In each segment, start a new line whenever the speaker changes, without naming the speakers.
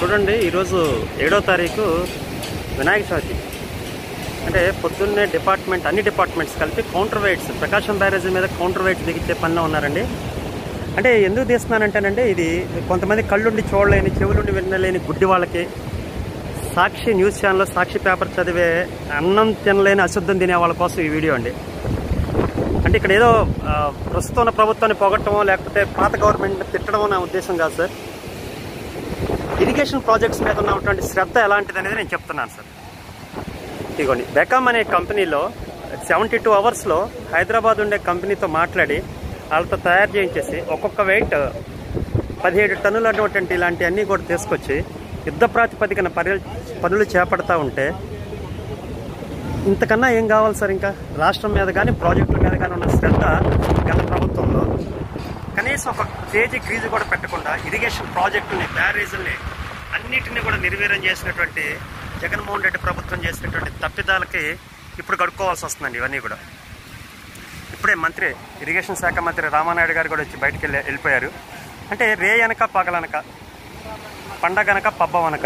చూడండి ఈరోజు ఏడో తారీఖు వినాయక చవితి అంటే పొద్దున్నే డిపార్ట్మెంట్ అన్ని డిపార్ట్మెంట్స్ కలిపి కౌంటర్ వెయిట్స్ ప్రకాశం బ్యారేజ్ మీద కౌంటర్ వెయిట్స్ దిగించే పనిలో ఉన్నారండి అంటే ఎందుకు తీస్తున్నానంటేనండి ఇది కొంతమంది కళ్ళుండి చూడలేని చెవులుండి వినలేని గుడ్డి వాళ్ళకి Sakshi news channel Sakshi paper చదివే అన్నం తినలేని అశుద్ధం తినే వాళ్ళ కోసం ఈ వీడియో అండి అంటే ఇక్కడ ఏదో ఆ, ప్రస్తుతం ఉన్న ప్రభుత్వాన్ని పొగట్టమో లేకపోతే పాత గవర్నమెంట్ తిట్టడమో నా ఉద్దేశం కాదు సార్ ఇరిగేషన్ ప్రాజెక్ట్స్ మీద ఉన్నటువంటి శ్రద్ధ ఎలాంటిది అనేది నేను చెప్తున్నాను సార్ ఇదిగోండి బెకామ్ అనే కంపెనీలో సెవెంటీ టూ అవర్స్లో హైదరాబాద్ ఉండే కంపెనీతో మాట్లాడి వాళ్ళతో తయారు చేయించేసి ఒక్కొక్క వెయిట్ పదిహేడు టన్నులు అటువంటి ఇలాంటివన్నీ కూడా తీసుకొచ్చి యుద్ధ ప్రాతిపదికన పర్య పనులు చేపడతా ఉంటే ఇంతకన్నా ఏం కావాలి సార్ ఇంకా రాష్ట్రం మీద కానీ ప్రాజెక్టుల మీద కానీ ఉన్న శ్రద్ధ గత ప్రభుత్వంలో కనీసం ఒక కేజీ క్రీజు కూడా పెట్టకుండా ఇరిగేషన్ ప్రాజెక్టుని బ్యారేజుల్ని అన్నిటిని కూడా నిర్వీర్యం చేసినటువంటి జగన్మోహన్ రెడ్డి ప్రభుత్వం చేసినటువంటి తప్పిదాలకి ఇప్పుడు కడుక్కోవాల్సి వస్తుందండి ఇవన్నీ కూడా ఇప్పుడే మంత్రి ఇరిగేషన్ శాఖ మంత్రి రామానాయుడు గారు కూడా వచ్చి బయటికి వెళ్ళి వెళ్ళిపోయారు అంటే రే అనక పగలనక పండగనక పబ్బమనక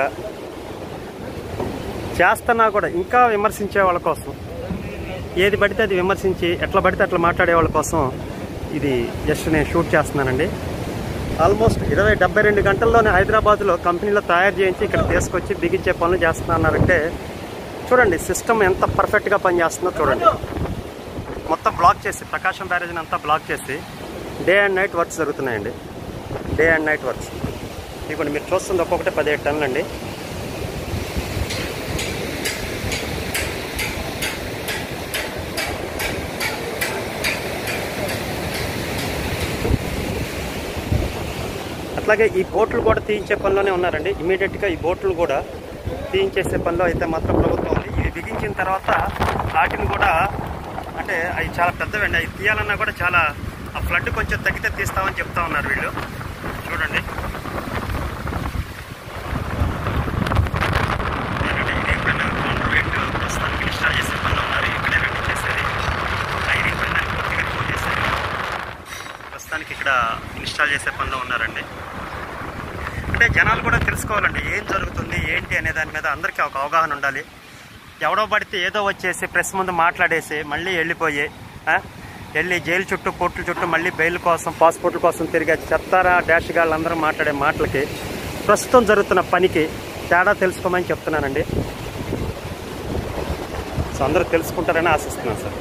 చేస్తున్నా కూడా ఇంకా విమర్శించే వాళ్ళ కోసం ఏది పడితే అది విమర్శించి ఎట్లా పడితే అట్లా మాట్లాడే వాళ్ళ కోసం ఇది జస్ట్ నేను షూట్ చేస్తున్నానండి ఆల్మోస్ట్ ఇరవై డెబ్బై రెండు గంటల్లోనే హైదరాబాద్లో కంపెనీలో తయారు చేయించి ఇక్కడ తీసుకొచ్చి బిగించే పనులు చేస్తున్నారంటే చూడండి సిస్టమ్ ఎంత పర్ఫెక్ట్గా పనిచేస్తుందో చూడండి మొత్తం బ్లాక్ చేసి ప్రకాశం బ్యారేజ్ని అంతా బ్లాక్ చేసి డే అండ్ నైట్ వర్క్స్ జరుగుతున్నాయండి డే అండ్ నైట్ వర్క్స్ ఇదిగోండి మీరు చూస్తుంది ఒక్కొక్కటి పదిహేడు టన్నులు అండి అట్లాగే ఈ బోట్లు కూడా తీయించే పనిలోనే ఉన్నారండి ఇమీడియట్గా ఈ బోట్లు కూడా తీయించేసే పనిలో అయితే మాత్రం ప్రభుత్వం ఉంది ఇవి బిగించిన తర్వాత వాటిని కూడా అంటే అవి చాలా పెద్దవండి అవి తీయాలన్నా కూడా చాలా ఆ ఫ్లడ్ కొంచెం తగ్గితే తీస్తామని చెప్తా ఉన్నారు వీళ్ళు చూడండి ఇదేనండి, ఇది ఎప్పుడైనా counter weight ప్రస్తుతానికి ఇన్స్టాల్ చేసే పనిలో ఉన్నారు ఇక్కడే పెట్టి చేసేది ఐరీ పైన పూర్తిగా రిపోర్ట్ చేసేది ప్రస్తుతానికి ఇక్కడ ఇన్స్టాల్ చేసే పనిలో ఉన్నారండి అంటే జనాలు కూడా తెలుసుకోవాలండి ఏం జరుగుతుంది ఏంటి అనే దాని మీద అందరికీ ఒక అవగాహన ఉండాలి ఎవడో పడితే ఏదో వచ్చేసి ప్రెస్ ముందు మాట్లాడేసి మళ్ళీ వెళ్ళిపోయి ఆ, వెళ్ళి జైలు చుట్టూ కోర్టుల చుట్టూ మళ్ళీ బెయిల్ కోసం పాస్పోర్ట్ల కోసం తిరిగే చెత్తారా డాష్ గాళ్ళు అందరూ మాట్లాడే మాటలకి ప్రస్తుతం జరుగుతున్న పనికి తేడా తెలుసుకోమని చెప్తున్నానండి సో అందరూ తెలుసుకుంటారని ఆశిస్తున్నాను సార్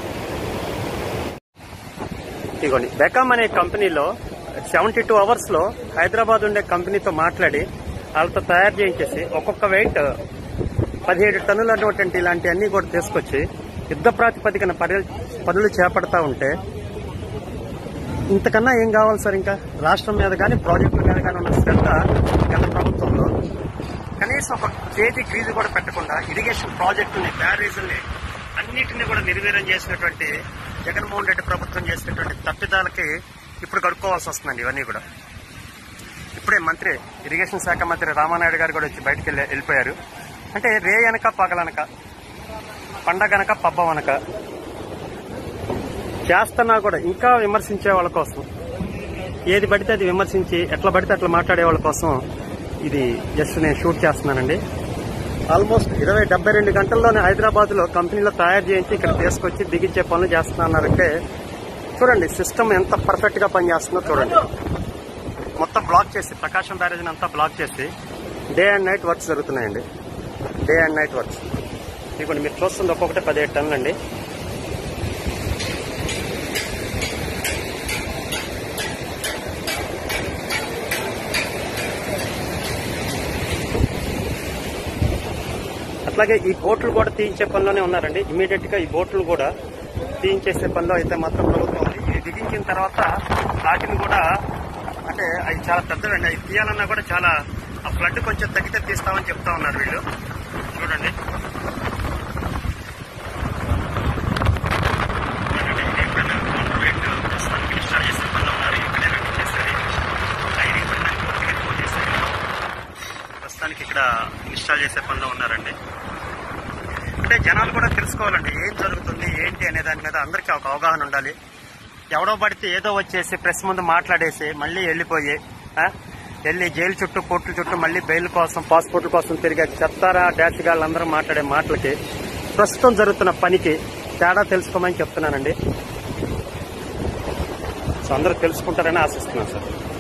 ఇదిగోండి బెకామ్ అనే కంపెనీలో సెవెంటీ టూ అవర్స్లో హైదరాబాద్ ఉండే కంపెనీతో మాట్లాడి వాళ్ళతో తయారు చేయించేసి ఒక్కొక్క వెయిట్ పదిహేడు టన్నులు అటువంటి ఇలాంటివన్నీ కూడా తీసుకొచ్చి యుద్ధ ప్రాతిపదికన పర్య పనులు చేపడతా ఉంటే ఇంతకన్నా ఏం కావాలి సార్ ఇంకా రాష్ట్రం మీద కానీ ప్రాజెక్టుల మీద కానీ ఉన్న శ్రద్ధ గత ప్రభుత్వంలో కనీసం ఒక కేజీ క్రీజు కూడా పెట్టకుండా ఇరిగేషన్ ప్రాజెక్టుని బ్యారేజుల్ని అన్నిటిని కూడా నిర్వీర్యం చేసినటువంటి జగన్మోహన్ రెడ్డి ప్రభుత్వం చేసినటువంటి తప్పిదాలకి ఇప్పుడు కడుక్కోవాల్సి వస్తుందండి ఇవన్నీ కూడా ఇప్పుడే మంత్రి ఇరిగేషన్ శాఖ మంత్రి రామానాయుడు గారు కూడా వచ్చి బయటికి వెళ్ళి వెళ్ళిపోయారు అంటే రే అనక పగలనక పండగనక పబ్బమనక చేస్తున్నా కూడా ఇంకా విమర్శించే వాళ్ళ కోసం ఏది పడితే అది విమర్శించి ఎట్లా పడితే అట్లా మాట్లాడే వాళ్ళ కోసం ఇది జస్ట్ నేను షూట్ చేస్తున్నానండి ఆల్మోస్ట్ ఇరవై డెబ్బై రెండు గంటల్లోనే హైదరాబాద్లో కంపెనీలో తయారు చేయించి ఇక్కడ తీసుకొచ్చి బిగించే పనులు చేస్తున్నారంటే చూడండి సిస్టమ్ ఎంత పర్ఫెక్ట్గా పనిచేస్తుందో చూడండి మొత్తం బ్లాక్ చేసి ప్రకాశం బ్యారేజ్ని అంతా బ్లాక్ చేసి డే అండ్ నైట్ వర్క్స్ జరుగుతున్నాయండి డే అండ్ నైట్ వర్క్స్ ఇదిగోండి మీరు చూస్తుంది ఒక్కొక్కటి పదిహేడు టన్నులు అండి అట్లాగే ఈ బోట్లు కూడా తీయించే పనిలోనే ఉన్నారండి ఇమీడియట్ గా ఈ బోట్లు కూడా తీయించేసే పనిలో అయితే మాత్రం ప్రభుత్వం ఉంది ఇవి బిగించిన తర్వాత వాటిని కూడా అంటే అవి చాలా పెద్దవండి అవి తీయాలన్నా కూడా చాలా ఆ ఫ్లడ్ కొంచెం తగ్గితే తీస్తామని చెప్తా ఉన్నారు వీళ్ళు చూడండి ఇదేనండి, ఇది ఎప్పుడైనా counter weight ప్రస్తుతానికి ఇన్స్టాల్ చేసే పనిలో ఉన్నారు ఇక్కడే పెట్టి చేసేది ఐరీ పైన పూర్తిగా రిపోర్ట్ చేసేది ప్రస్తుతానికి ఇక్కడ ఇన్స్టాల్ చేసే పనిలో ఉన్నారండి అంటే జనాలు కూడా తెలుసుకోవాలండి ఏం జరుగుతుంది ఏంటి అనే దాని మీద అందరికీ ఒక అవగాహన ఉండాలి ఎవడో పడితే ఏదో వచ్చేసి ప్రెస్ ముందు మాట్లాడేసి మళ్ళీ వెళ్ళిపోయి ఆ, వెళ్ళి జైలు చుట్టూ కోర్టుల చుట్టూ మళ్ళీ బెయిల్ కోసం పాస్పోర్ట్ల కోసం తిరిగే చెత్తారా డాష్ గాళ్ళందరూ మాట్లాడే మాటలకి ప్రస్తుతం జరుగుతున్న పనికి తేడా తెలుసుకోమని చెప్తున్నానండి సో అందరూ తెలుసుకుంటారని ఆశిస్తున్నాను సార్